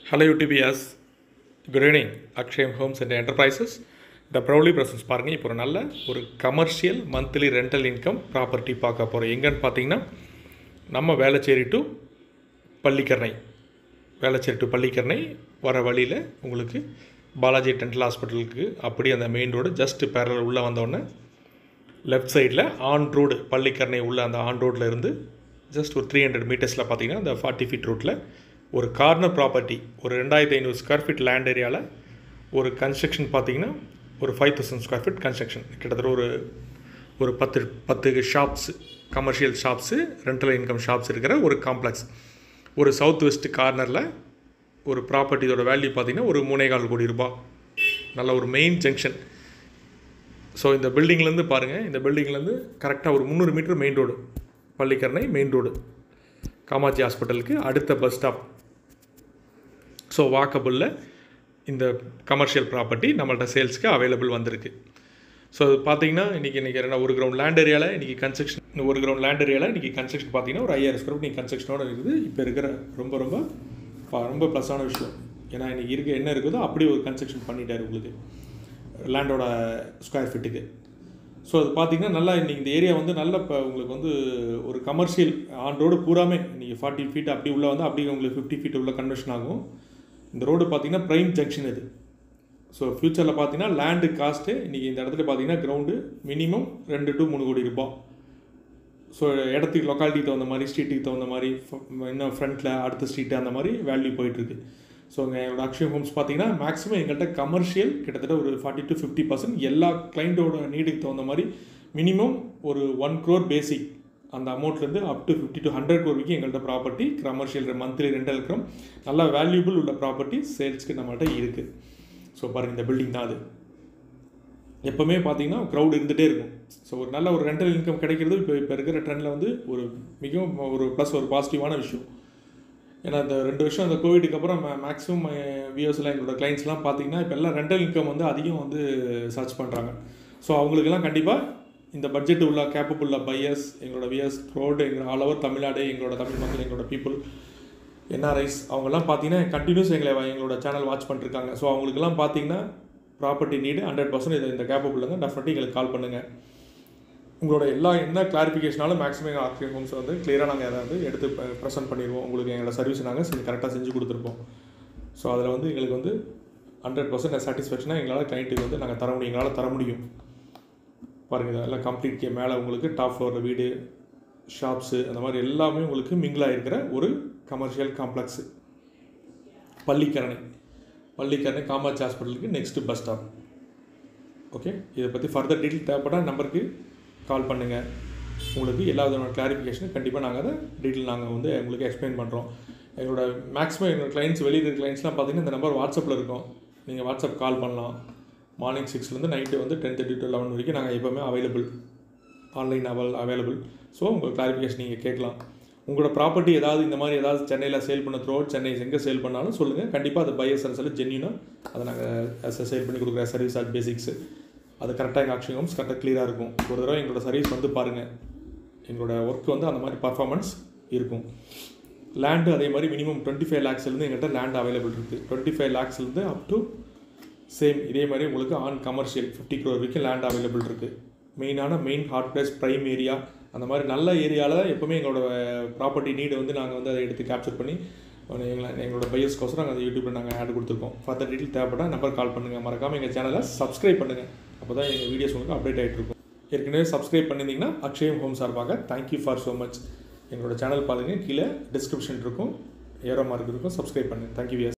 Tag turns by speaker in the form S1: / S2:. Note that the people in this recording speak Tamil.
S1: Hello UTBS. Good evening. Akshayam Homes and Enterprises. The Proudly Presence பாருங்கள் இப்போ ஒரு நல்ல ஒரு commercial monthly rental income property பார்க்க போகிறோம் எங்கன்னு பார்த்தீங்கன்னா நம்ம வேளச்சேரி டு பள்ளிக்கரணை வேளச்சேரி டு பள்ளிக்கரணை வர வழியில் உங்களுக்கு பாலாஜி டென்டல் ஹாஸ்பிட்டலுக்கு அப்படி அந்த மெயின் ரோடு ஜஸ்ட் பேரல் உள்ளே வந்தோடனே லெஃப்ட் சைடில் ஆன் ரோடு பள்ளிக்கரணை உள்ள அந்த ஆன் ரோட்டில் இருந்து ஜஸ்ட் ஒரு த்ரீ ஹண்ட்ரட் மீட்டர்ஸில் பார்த்தீங்கன்னா அந்த ஃபார்ட்டி ஃபீட் ரோட்டில் ஒரு கார்னர் ப்ராப்பர்ட்டி ஒரு ரெண்டாயிரத்தி ஐநூறு ஸ்கொயர் ஃபீட் லேண்ட் ஏரியாவில் ஒரு கன்ஸ்ட்ரக்ஷன் பார்த்தீங்கன்னா ஒரு five thousand square feet construction கிட்டத்தட்ட ஒரு ஒரு பத்து பத்து shops commercial shops rental income shops இருக்கிற ஒரு காம்ப்ளெக்ஸ் ஒரு சவுத் வெஸ்ட் கார்னரில் ஒரு ப்ராப்பர்ட்டியோட வேல்யூ பார்த்தீங்கன்னா ஒரு மூணே கால் கோடி ரூபாய் நல்ல ஒரு மெயின் ஜங்ஷன் ஸோ இந்த பில்டிங்லேருந்து பாருங்கள் இந்த பில்டிங்லேருந்து கரெக்டாக ஒரு முந்நூறு meter main road Pallikaranai main road Kamatchi ஹாஸ்பிட்டலுக்கு அடுத்த பஸ் ஸ்டாப் ஸோ வாக்கபுளில் இந்த கமர்ஷியல் ப்ராப்பர்ட்டி நம்மள்ட்ட சேல்ஸ்க்கு அவைலபிள் வந்திருக்கு ஸோ அது பார்த்தீங்கன்னா இன்றைக்கி இன்றைக்கி என்ன ஒரு கிரவுண்ட் லேண்ட் ஏரியாவில் இன்றைக்கி கன்ஸ்ட்ரக்ஷன் ஒரு கிரவுண்ட் லேண்ட் ஏரியாவில் இன்றைக்கி கன்ஸ்ட்ரக்ஷன் பார்த்தீங்கன்னா ஒரு ஐயாயிரம் ஸ்கொயர் ஃபீட் கன்ஸ்ட்ரக்ஷனோட இருக்குது இப்போ இருக்கிற ரொம்ப ரொம்ப ப- ரொம்ப ப்ளஸ்ஸான விஷயம் ஏன்னா இன்றைக்கி இருக்க என்ன இருக்குதோ அப்படி ஒரு கன்ஸ்ட்ரக்ஷன் பண்ணிட்டாரு உங்களுக்கு லேண்டோட ஸ்கொயர் ஃபீட்டுக்கு ஸோ அது பார்த்தீங்கன்னா நல்லா இன்றைக்கி இந்த ஏரியா வந்து நல்ல இப்போ உங்களுக்கு வந்து ஒரு கமர்ஷியல் ஆன் ரோடு பூராமே நீங்கள் ஃபார்ட்டி ஃபீட் அப்படி உள்ள வந்து அப்படி உங்களுக்கு ஃபிஃப்டி ஃபீட் உள்ள கன்வர்ஷன் ஆகும் இந்த ரோடு பார்த்தீங்கன்னா ப்ரைம் ஜங்ஷன் இது ஸோ ஃப்யூச்சரில் பார்த்தீங்கன்னா லேண்டு காஸ்ட்டு இன்றைக்கி இந்த இடத்துல பார்த்தீங்கன்னா கிரவுண்டு மினிமம் ரெண்டு டு மூணு கோடி ரூபாய் ஸோ இடத்துக்கு லொக்காலிட்டிக்கு தகுந்த மாதிரி ஸ்ட்ரீட்டுக்கு தகுந்த மாதிரி ஃப- இன்னும் ஃப்ரண்ட்டில் அடுத்த ஸ்ட்ரீட்டு அந்த மாதிரி வேல்யூ போயிட்டுருக்கு ஸோ எங்களோட அக்ஷய் ஹோம்ஸ் பார்த்தீங்கன்னா மேக்ஸிமம் எங்கள்கிட்ட கமர்ஷியல் கிட்டத்தட்ட ஒரு ஃபார்ட்டி டு ஃபிஃப்டி பர்சன்ட் எல்லா கிளைண்ட்டோட நீடுக்கு தகுந்த மாதிரி மினிமம் ஒரு ஒன் க்ரோர் பேசிக் அந்த அமௌண்ட்லேருந்து up to fifty to hundred crore வரைக்கும் எங்கள்கிட்ட ப்ராப்பர்ட்டி கமர்ஷியல் மந்த்லி ரெண்டல் இருக்கிறோம் நல்லா வேல்யூபிள் உள்ள ப்ராப்பர்ட்டி சேல்ஸ்க்கு நம்மள்ட்ட இருக்குது ஸோ பாருங்கள் இந்த பில்டிங் தான் அது எப்போவுமே பார்த்தீங்கன்னா க்ரௌட் இருந்துகிட்டே இருக்கும் ஸோ ஒரு நல்ல ஒரு ரெண்டல் இன்கம் கிடைக்கிறது இப்போ இப்போ இருக்கிற ட்ரெண்டில் வந்து ஒரு மிகவும் ஒரு ப்ளஸ் ஒரு பாசிட்டிவான விஷயம் ஏன்னா இந்த ரெண்டு வருஷம் அந்த கோவிடுக்கு அப்புறம் மேக்ஸிமம் வியூஸ்லாம் எங்களோட கிளைண்ட்ஸ்லாம் பார்த்தீங்கன்னா இப்போ எல்லாம் ரெண்டல் இன்கம் வந்து அதிகம் வந்து சர்ச் பண்ணுறாங்க ஸோ அவங்களுக்கெல்லாம் கண்டிப்பாக இந்த பட்ஜெட் உள்ள கேப்பபுள்ள பையர்ஸ் எங்களோட வியர்ஸ் ரோடு எங்களோட ஆல் ஓவர் தமிழ்நாடு எங்களோட தமிழ் மக்கள் எங்களோட பீப்புள் என்ஆர்ஐஸ் அவங்கெல்லாம் பார்த்தீங்கன்னா கண்டினியூஸ் எங்களை எங்களோட சேனல் வாட்ச் பண்ணிருக்காங்க ஸோ அவங்களுக்கெல்லாம் பார்த்தீங்கன்னா ப்ராப்பர்ட்டி நீடு ஹண்ட்ரட் பர்சன்ட் இது இந்த கேப்பபிள் தான் டெஃபினெட்லி எங்களுக்கு கால் பண்ணுங்கள் உங்களோட எல்லா என்ன கிளாரிஃபிகேஷனாலும் மேக்ஸிமம் எங்கள் ஆர்கே ஹோம்ஸ் வந்து கிளியராக நாங்கள் அதை வந்து எடுத்து ப்ரெசென்ட் பண்ணிடுவோம் உங்களுக்கு எங்களோட சர்வீஸ் நாங்கள் செஞ்சு கரெக்டாக செஞ்சு கொடுத்துருப்போம் ஸோ அதில் வந்து எங்களுக்கு வந்து ஹண்ட்ரட் பர்சன்ட் சாட்டிஸ்ஃபேக்ஷனாக எங்களால் கிளைண்ட்டுக்கு வந்து நாங்கள் தர முடியும் எங்களால் தர முடியும் பாருங்கள் இதெல்லாம் கம்ப்ளீட் கே மேலே உங்களுக்கு டாப் ஃப்ளோரில் வீடு ஷாப்ஸு அந்த மாதிரி எல்லாமே உங்களுக்கு மிங்கிளாக இருக்கிற ஒரு கமர்ஷியல் காம்ப்ளெக்ஸு பள்ளிக்கரணை பள்ளிக்கரணை காமாட்சி ஹாஸ்பிட்டலுக்கு நெக்ஸ்ட்டு பஸ் ஸ்டாப் ஓகே இதை பற்றி ஃபர்தர் டீட்டெயில் தேவைப்பட்ட நம்பருக்கு கால் பண்ணுங்கள் உங்களுக்கு எல்லா விதமான கிளாரிஃபிகேஷனும் கண்டிப்பாக நாங்கள் அதை டீட்டெயில் நாங்கள் வந்து உங்களுக்கு எக்ஸ்பிளைன் பண்ணுறோம் எங்களோட மேக்ஸிமம் எங்களோட கிளைண்ட்ஸ் வெளியில் இருக்கிற கிளைண்ட்ஸ்லாம் பார்த்தீங்கன்னா இந்த நம்பர் வாட்ஸ்அப்பில் இருக்கும் நீங்கள் வாட்ஸ்அப் கால் பண்ணலாம் மார்னிங் சிக்ஸ்லேருந்து நைட்டு வந்து டென் தேர்ட்டி டு லெவன் வரைக்கும் நாங்கள் எப்போவுமே available online avail available so உங்கள் கிளாரிஃபிகேஷன் நீங்கள் கேட்கலாம் உங்களோட ப்ராப்பர்ட்டி ஏதாவது இந்த மாதிரி ஏதாவது சென்னையில் சேல் பண்ண த்ரோ சென்னை எங்கே சேல் பண்ணாலும் சொல்லுங்கள் கண்டிப்பாக அது பையர்ஸ் அண்ட் சொல்லி ஜென்யூனாக அதை நாங்கள் சேல் பண்ணி கொடுக்குற சர்வீஸ் அட் பேசிக்ஸு அது கரெக்டாக எங்கள் ஆக்ஷன் ஹோம்ஸ் கரெக்டாக க்ளியராக இருக்கும் ஒரு தடவை எங்களோட சர்வீஸ் வந்து பாருங்கள் எங்களோட ஒர்க் வந்து அந்த மாதிரி பர்ஃபார்மன்ஸ் இருக்கும் லேண்டு அதே மாதிரி மினிமம் டுவெண்ட்டி ஃபைவ் லேக்ஸ்லேருந்து எங்கள்கிட்ட லேண்ட் அவைலபிள் இருக்குது டுவெண்ட்டி ஃபைவ் லேக்ஸ்லேருந்து அப் டு சேம் இதே மாதிரி உங்களுக்கு ஆன் கமர்ஷியல் ஃபிஃப்டி க்ரோர் வரைக்கும் லேண்ட் அவைலபிள் இருக்குது மெயினான main heart place prime area அந்த மாதிரி நல்ல ஏரியாவில் எப்போவுமே எங்களோட ப்ராப்பர்ட்டி நீடு வந்து நாங்கள் வந்து அதை எடுத்து கேப்சர் பண்ணி எங்களை எங்களோட பையர்ஸ்க்கோசரம் நாங்கள் அந்த யூடியூப்பில் நாங்கள் ஆட் கொடுத்துருக்கோம் ஃபர்தர் டீட்டெயில் தேவைப்பட்டால் நம்பர் கால் பண்ணுங்கள் மறக்காமல் எங்கள் சேனலை சப்ஸ்கிரைப் பண்ணுங்கள் அப்போ தான் எங்கள் வீடியோஸ் உங்களுக்கு அப்டேட் ஆகிட்டு இருக்கும் ஏற்கனவே சப்ஸ்கிரைப் பண்ணியிருந்தீங்கன்னா அக்ஷயம் ஹோம் சார்பாக தேங்க்யூ ஃபார் ஸோ மச் எங்களோட சேனல் பாருங்கள் கீழே டிஸ்கிரிப்ஷன் இருக்கும் ஏரோ மார்க் இருக்கும் சப்ஸ்கிரைப் பண்ணுங்கள் தேங்க்யூ வியர்ஸ்